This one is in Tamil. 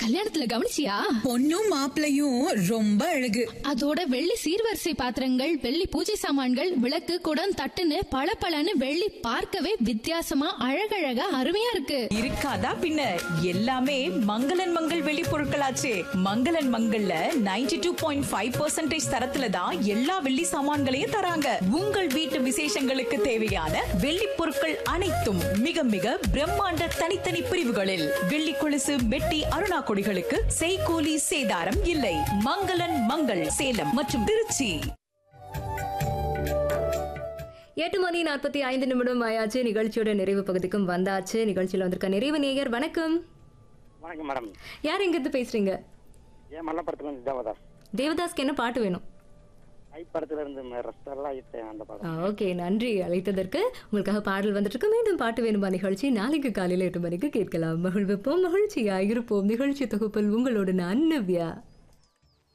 கல்யாணத்துல கவனிச்சியா பொண்ணும் மாப்பிளையும் ரொம்ப அழகு அதோட வெள்ளி சீர்வரிசை பாத்திரங்கள் வெள்ளி பூஜை சாமான்கள் விளக்கு குடம் தட்டுன்னு பளபளன்னு வெள்ளி பார்க்கவே வித்தியாசமா அழகழகா அருமையா இருக்கு இருக்காதா பின்ன எல்லாமே மங்களன் மங்கள் வெளி பொருட்களாச்சே மங்களன் மங்கள்ல 92.5% டூ பாயிண்ட் ஃபைவ் தரத்துல தான் எல்லா வெள்ளி சாமான்களையும் தராங்க உங்கள் வீட்டு விசேஷங்களுக்கு தேவையான வெள்ளி பொருட்கள் அனைத்தும் மிக மிக பிரம்மாண்ட தனித்தனி பிரிவுகளில் வெள்ளி கொலுசு மெட்டி அருணா கொடிகளுக்கு செய்கூலி சேதாரம் இல்லை மங்களன் மங்கள் சேலம் மற்றும் திருச்சி எட்டு மணி நாற்பத்தி ஐந்து நிமிடம் ஆயாச்சு நிகழ்ச்சியோட நிறைவு பகுதிக்கும் வந்தாச்சு நிகழ்ச்சியில் வந்திருக்க நிறைவு நேயர் வணக்கம் வணக்கம் மேடம் யார் எங்கிருந்து பேசுறீங்க ஏன் மல்லப்படத்துல இருந்து தேவதாஸ் தேவதாஸ்க்கு என்ன பாட்டு வேணும் ஐ படத்துல இருந்து ரஸ்டெல்லாம் இட்டேன் அந்த படம் ஓகே நன்றி அழைத்ததற்கு உங்களுக்காக பாடல் வந்துட்டு இருக்கு மீண்டும் பாட்டு வேணுமா நிகழ்ச்சி நாளைக்கு காலையில எட்டு மணிக்கு கேட்கலாம் மகிழ்விப்போம் மகிழ்ச்சியா இருப்போம் நிகழ்ச்சி தொகுப்பில் உங்களோட நான் நவ்யா